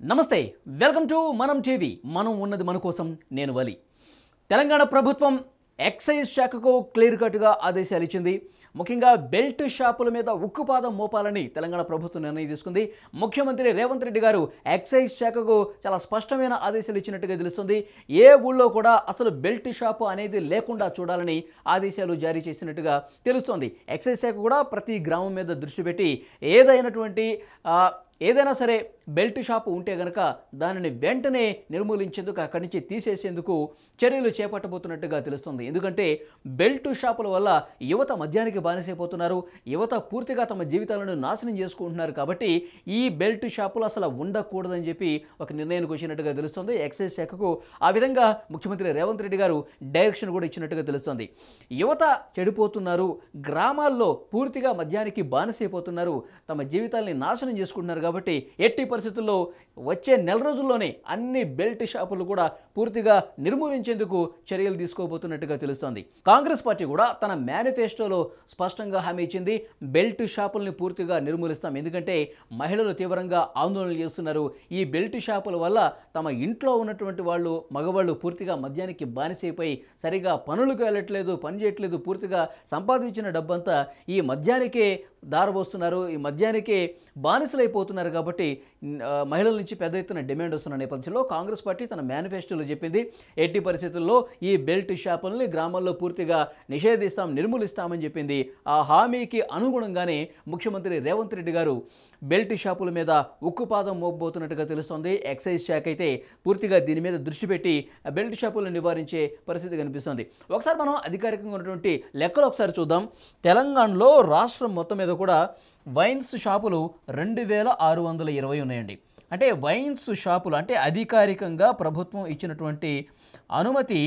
నమస్తే welcome to మనం TV మనం ఉన్నది మన కోసం నేను వలి తెలంగాణ ప్రభుత్వం ఎక్సైజ్ శాఖకు క్లియర్ కట్గా ఆదేశాలు ఇచ్చింది ముఖ్యంగా బెల్ట్ షాపుల మీద ఉక్కుపాదం మోపాలని తెలంగాణ ప్రభుత్వం నిర్ణయం తీసుకుంది ముఖ్యమంత్రి రేవంత్ రెడ్డి గారు ఎక్సైజ్ శాఖకు చాలా స్పష్టమైన ఆదేశాలు ఇచ్చినట్టుగా తెలుస్తుంది ఏ ఊళ్ళో కూడా అసలు బెల్ట్ షాపు అనేది లేకుండా చూడాలని ఆదేశాలు జారీ చేసినట్టుగా తెలుస్తోంది ఎక్సైజ్ శాఖ కూడా ప్రతి గ్రామం మీద దృష్టి పెట్టి ఏదైనటువంటి ఆ, ఏదైనా సరే బెల్ట్ షాపు ఉంటే గనక దానిని వెంటనే నిర్మూలించేందుకు అక్కడి నుంచి తీసేసేందుకు చర్యలు చేపట్టబోతున్నట్టుగా తెలుస్తుంది ఎందుకంటే బెల్ట్ షాపుల వల్ల యువత మద్యానికి బానిసైపోతున్నారు యువత పూర్తిగా తమ జీవితాలను నాశనం చేసుకుంటున్నారు కాబట్టి ఈ బెల్ట్ షాపులు అసలు ఉండకూడదని చెప్పి ఒక నిర్ణయానికి వచ్చినట్టుగా తెలుస్తుంది ఎక్సైజ్ శాఖకు ఆ విధంగా ముఖ్యమంత్రి రేవంత్ రెడ్డి గారు డైరెక్షన్ కూడా ఇచ్చినట్టుగా తెలుస్తుంది యువత చెడిపోతున్నారు గ్రామాల్లో పూర్తిగా మద్యానికి బానిసైపోతున్నారు తమ జీవితాల్ని నాశనం చేసుకుంటున్నారు కాబట్టి ఎట్టి పరిస్థితుల్లో వచ్చే నెల రోజుల్లోనే అన్ని బెల్ట్ షాపులు కూడా పూర్తిగా నిర్మూలించేందుకు చర్యలు తీసుకోబోతున్నట్టుగా తెలుస్తోంది కాంగ్రెస్ పార్టీ కూడా తన మేనిఫెస్టోలో స్పష్టంగా హామీ ఇచ్చింది బెల్ట్ షాపుల్ని పూర్తిగా నిర్మూలిస్తాం ఎందుకంటే మహిళలు తీవ్రంగా ఆందోళన చేస్తున్నారు ఈ బెల్ట్ షాపుల వల్ల తమ ఇంట్లో ఉన్నటువంటి వాళ్ళు మగవాళ్ళు పూర్తిగా మద్యానికి బానిసైపోయి సరిగా పనులకు వెళ్ళట్లేదు పని చేయట్లేదు పూర్తిగా సంపాదించిన డబ్బంతా ఈ మద్యానికే దారబోస్తున్నారు ఈ మద్యానికే బానిసలైపోతున్నారు కాబట్టి ఆ, మహిళల నుంచి పెద్ద ఎత్తున డిమాండ్ వస్తున్న నేపథ్యంలో కాంగ్రెస్ పార్టీ తన మేనిఫెస్టోలో చెప్పింది ఎట్టి పరిస్థితుల్లో ఈ బెల్ట్ షాపుల్ని గ్రామాల్లో పూర్తిగా నిషేధిస్తాం నిర్మూలిస్తామని చెప్పింది ఆ హామీకి అనుగుణంగానే ముఖ్యమంత్రి రేవంత్ రెడ్డి గారు బెల్ట్ షాపుల మీద ఉక్కుపాదం మోపబోతున్నట్టుగా తెలుస్తోంది ఎక్సైజ్ శాఖ అయితే పూర్తిగా దీని మీద దృష్టి పెట్టి ఆ బెల్ట్ షాపులను నివారించే పరిస్థితి కనిపిస్తుంది ఒకసారి మనం అధికారికంగా ఉన్నటువంటి లెక్కలు ఒకసారి చూద్దాం తెలంగాణలో రాష్ట్రం మొత్తం మీద కూడా వైన్స్ షాపులు రెండు వేల ఆరు వందల ఇరవై ఉన్నాయండి అంటే వైన్స్ షాపులు అంటే అధికారికంగా ప్రభుత్వం ఇచ్చినటువంటి అనుమతి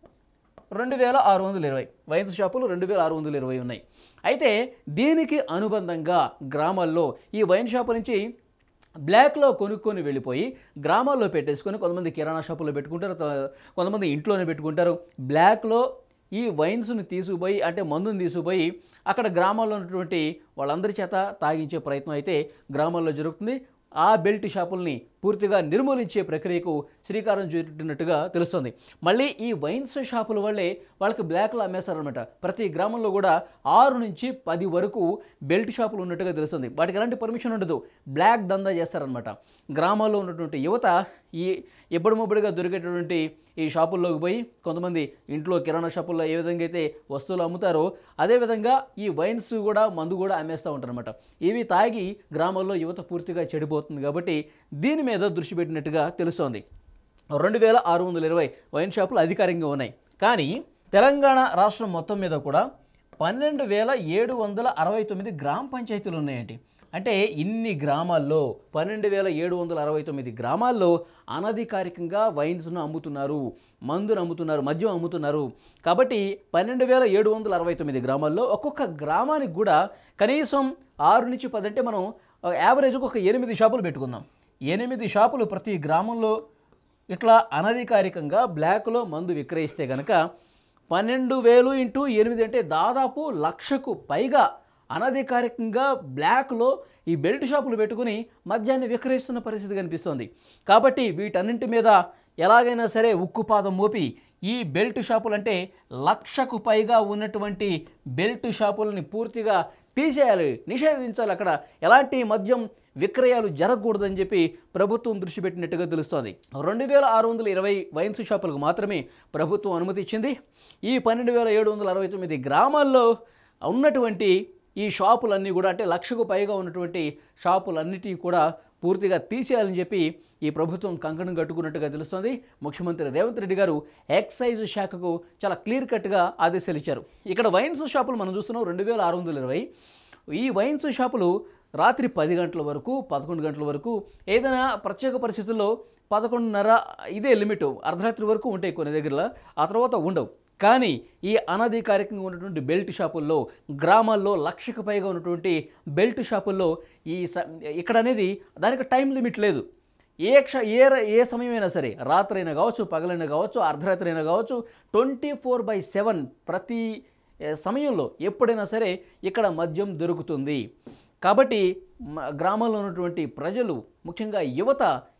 రెండు వేల ఆరు వందల ఇరవై వైన్స్ షాపులు రెండు వేల ఆరు వందల ఇరవై ఉన్నాయి అయితే దీనికి అనుబంధంగా గ్రామాల్లో ఈ వైన్ షాపు నుంచి బ్లాక్లో కొనుక్కొని వెళ్ళిపోయి గ్రామాల్లో పెట్టేసుకొని కొంతమంది కిరాణా షాపులో పెట్టుకుంటారు త- కొంతమంది ఇంట్లోనే పెట్టుకుంటారు బ్లాక్లో ఈ వైన్స్ని తీసుకుపోయి అంటే మందుని తీసుకుపోయి అక్కడ గ్రామాల్లో ఉన్నటువంటి వాళ్ళందరి చేత తాగించే ప్రయత్నం అయితే గ్రామాల్లో జరుగుతుంది ఆ బెల్ట్ షాపుల్ని పూర్తిగా నిర్మూలించే ప్రక్రియకు శ్రీకారం చుట్టినట్టుగా తెలుస్తుంది మళ్ళీ ఈ వైన్స్ షాపుల వల్లే వాళ్ళకి బ్లాక్లో అమ్మేస్తారనమాట ప్రతి గ్రామంలో కూడా ఆరు నుంచి పది వరకు బెల్ట్ షాపులు ఉన్నట్టుగా తెలుస్తుంది వాటికి ఎలాంటి పర్మిషన్ ఉండదు బ్లాక్ దందా చేస్తారనమాట గ్రామాల్లో ఉన్నటువంటి యువత ఈ ఎప్పుడు ముబ్బడిగా దొరికేటటువంటి ఈ షాపుల్లోకి పోయి కొంతమంది ఇంట్లో కిరాణా షాపుల్లో ఏ విధంగా అయితే వస్తువులు అమ్ముతారో అదేవిధంగా ఈ వైన్స్ కూడా మందు కూడా అమ్మేస్తూ ఉంటారనమాట ఇవి తాగి గ్రామాల్లో యువత పూర్తిగా చెడిపోతుంది కాబట్టి దీని మీద దృష్టి పెట్టినట్టుగా తెలుస్తోంది రెండు వేల ఆరు వందల ఇరవై వైన్ షాపులు అధికారికంగా ఉన్నాయి కానీ తెలంగాణ రాష్ట్రం మొత్తం మీద కూడా పన్నెండు వేల ఏడు వందల అరవై తొమ్మిది గ్రామ పంచాయతీలు ఉన్నాయండి అంటే ఇన్ని గ్రామాల్లో పన్నెండు వేల ఏడు వందల అరవై తొమ్మిది గ్రామాల్లో అనధికారికంగా వైన్స్ను అమ్ముతున్నారు మందును అమ్ముతున్నారు మద్యం అమ్ముతున్నారు కాబట్టి పన్నెండు వేల ఏడు వందల అరవై తొమ్మిది గ్రామాల్లో ఒక్కొక్క గ్రామానికి కూడా కనీసం ఆరు నుంచి పది అంటే మనం యావరేజ్గా ఒక ఎనిమిది షాపులు పెట్టుకుందాం ఎనిమిది షాపులు ప్రతి గ్రామంలో ఇట్లా అనధికారికంగా బ్లాక్లో మందు విక్రయిస్తే కనుక పన్నెండు వేలు ఇంటూ ఎనిమిది అంటే దాదాపు లక్షకు పైగా అనధికారికంగా బ్లాక్లో ఈ బెల్ట్ షాపులు పెట్టుకుని మద్యాన్ని విక్రయిస్తున్న పరిస్థితి కనిపిస్తోంది కాబట్టి వీటన్నింటి మీద ఎలాగైనా సరే ఉక్కుపాదం మోపి ఈ బెల్ట్ షాపులు అంటే లక్షకు పైగా ఉన్నటువంటి బెల్ట్ షాపులని పూర్తిగా తీసేయాలి నిషేధించాలి అక్కడ ఎలాంటి మద్యం విక్రయాలు జరగకూడదని చెప్పి ప్రభుత్వం దృష్టి పెట్టినట్టుగా తెలుస్తోంది రెండు వేల ఆరు వందల ఇరవై వైన్స్ షాపులకు మాత్రమే ప్రభుత్వం అనుమతి ఇచ్చింది ఈ పన్నెండు వేల ఏడు వందల అరవై తొమ్మిది గ్రామాల్లో ఉన్నటువంటి ఈ షాపులన్నీ కూడా అంటే లక్షకు పైగా ఉన్నటువంటి షాపులన్నిటినీ కూడా పూర్తిగా తీసేయాలని చెప్పి ఈ ప్రభుత్వం కంకణం కట్టుకున్నట్టుగా తెలుస్తోంది ముఖ్యమంత్రి రేవంత్ రెడ్డి గారు ఎక్సైజ్ శాఖకు చాలా క్లియర్ కట్గా ఆదేశాలు ఇచ్చారు ఇక్కడ వైన్స్ షాపులు మనం చూస్తున్నాం రెండు వేల ఆరు వందల ఇరవై ఈ వైన్స్ షాపులు రాత్రి పది గంటల వరకు పదకొండు గంటల వరకు ఏదైనా ప్రత్యేక పరిస్థితుల్లో పదకొండున్నర ఇదే లిమిట్ అర్ధరాత్రి వరకు ఉంటాయి కొన్ని దగ్గరలో ఆ తర్వాత ఉండవు కానీ ఈ అనధికారికంగా ఉన్నటువంటి బెల్ట్ షాపుల్లో గ్రామాల్లో లక్షకు పైగా ఉన్నటువంటి బెల్ట్ షాపుల్లో ఈ స ఇక్కడ అనేది దానికి టైం లిమిట్ లేదు ఏ క్ష ఏ ర- ఏ సమయమైనా సరే రాత్రైనా కావచ్చు పగలైనా కావచ్చు అర్ధరాత్రి అయినా కావచ్చు ట్వంటీ ఫోర్ బై సెవెన్ ప్రతి ఏ, సమయంలో ఎప్పుడైనా సరే ఇక్కడ మద్యం దొరుకుతుంది కాబట్టి మ- గ్రామంలో ఉన్నటువంటి ప్రజలు ముఖ్యంగా యువత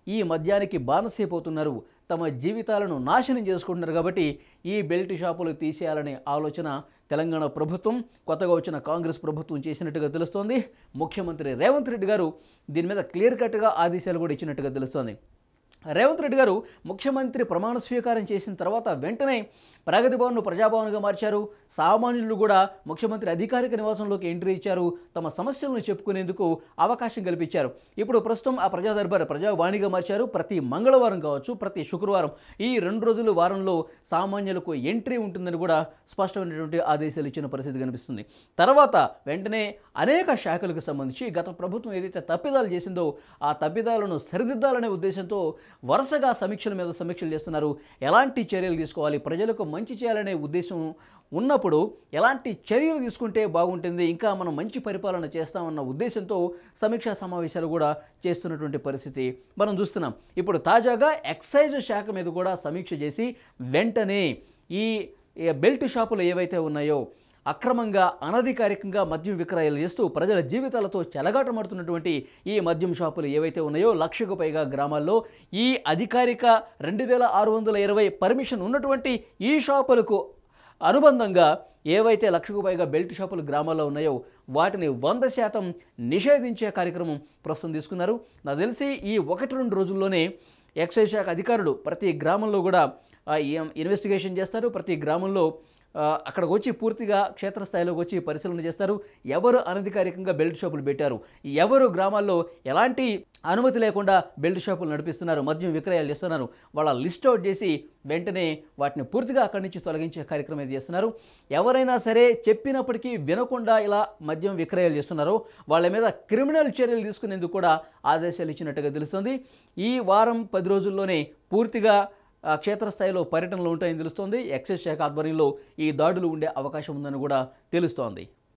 ఈ మద్యానికి బానిసైపోతున్నారు తమ జీవితాలను నాశనం చేసుకుంటున్నారు కాబట్టి ఈ బెల్ట్ షాపులు తీసేయాలనే ఆలోచన తెలంగాణ ప్రభుత్వం కొత్తగా వచ్చిన కాంగ్రెస్ ప్రభుత్వం చేసినట్టుగా తెలుస్తోంది ముఖ్యమంత్రి రేవంత్ రెడ్డి గారు దీని మీద క్లియర్ కట్గా ఆదేశాలు కూడా ఇచ్చినట్టుగా తెలుస్తోంది రేవంత్ రెడ్డి గారు ముఖ్యమంత్రి ప్రమాణ స్వీకారం చేసిన తర్వాత వెంటనే ప్రగతి భవన్ను ప్రజాభవన్గా మార్చారు సామాన్యులు కూడా ముఖ్యమంత్రి అధికారిక నివాసంలోకి ఎంట్రీ ఇచ్చారు తమ సమస్యలను చెప్పుకునేందుకు అవకాశం కల్పించారు ఇప్పుడు ప్రస్తుతం ఆ ప్రజా దర్బార్ ప్రజావాణిగా మార్చారు ప్రతి మంగళవారం కావచ్చు ప్రతి శుక్రవారం ఈ రెండు రోజుల వారంలో సామాన్యులకు ఎంట్రీ ఉంటుందని కూడా స్పష్టమైనటువంటి ఆదేశాలు ఇచ్చిన పరిస్థితి కనిపిస్తుంది తర్వాత వెంటనే అనేక శాఖలకు సంబంధించి గత ప్రభుత్వం ఏదైతే తప్పిదాలు చేసిందో ఆ తప్పిదాలను సరిదిద్దాలనే ఉద్దేశంతో వరుసగా సమీక్షల మీద సమీక్షలు చేస్తున్నారు ఎలాంటి చర్యలు తీసుకోవాలి ప్రజలకు మంచి చేయాలనే ఉద్దేశం ఉన్నప్పుడు ఎలాంటి చర్యలు తీసుకుంటే బాగుంటుంది ఇంకా మనం మంచి పరిపాలన చేస్తామన్న ఉద్దేశంతో సమీక్షా సమావేశాలు కూడా చేస్తున్నటువంటి పరిస్థితి మనం చూస్తున్నాం ఇప్పుడు తాజాగా ఎక్సైజ్ శాఖ మీద కూడా సమీక్ష చేసి వెంటనే ఈ ఈ బెల్ట్ షాపులు ఏవైతే ఉన్నాయో అక్రమంగా అనధికారికంగా మద్యం విక్రయాలు చేస్తూ ప్రజల జీవితాలతో చెలగాటమాడుతున్నటువంటి ఈ మద్యం షాపులు ఏవైతే ఉన్నాయో లక్షకు పైగా గ్రామాల్లో ఈ అధికారిక రెండు వేల ఆరు వందల ఇరవై పర్మిషన్ ఉన్నటువంటి ఈ షాపులకు అనుబంధంగా ఏవైతే లక్షకు పైగా బెల్ట్ షాపులు గ్రామాల్లో ఉన్నాయో వాటిని వంద శాతం నిషేధించే కార్యక్రమం ప్రస్తుతం తీసుకున్నారు నాకు తెలిసి ఈ ఒకటి రెండు రోజుల్లోనే ఎక్సైజ్ శాఖ అధికారులు ప్రతి గ్రామంలో కూడా ఆ, ఈ- ఇన్వెస్టిగేషన్ చేస్తారు ప్రతి గ్రామంలో ఆ, అక్కడికి వచ్చి పూర్తిగా క్షేత్రస్థాయిలోకి వచ్చి పరిశీలన చేస్తారు ఎవరు అనధికారికంగా బెల్ట్ షాపులు పెట్టారు ఎవరు గ్రామాల్లో ఎలాంటి అనుమతి లేకుండా బెల్ట్ షాపులు నడిపిస్తున్నారు మద్యం విక్రయాలు చేస్తున్నారు వాళ్ళ లిస్ట్ అవుట్ చేసి వెంటనే వాటిని పూర్తిగా అక్కడి నుంచి తొలగించే కార్యక్రమం అయితే చేస్తున్నారు ఎవరైనా సరే చెప్పినప్పటికీ వినకుండా ఇలా మద్యం విక్రయాలు చేస్తున్నారో వాళ్ళ మీద క్రిమినల్ చర్యలు తీసుకునేందుకు కూడా ఆదేశాలు ఇచ్చినట్టుగా తెలుస్తుంది ఈ వారం పది రోజుల్లోనే పూర్తిగా ఆ, క్షేత్రస్థాయిలో పర్యటనలు ఉంటాయని తెలుస్తోంది ఎక్సైజ్ శాఖ ఆధ్వర్యంలో ఈ దాడులు ఉండే అవకాశం ఉందని కూడా తెలుస్తోంది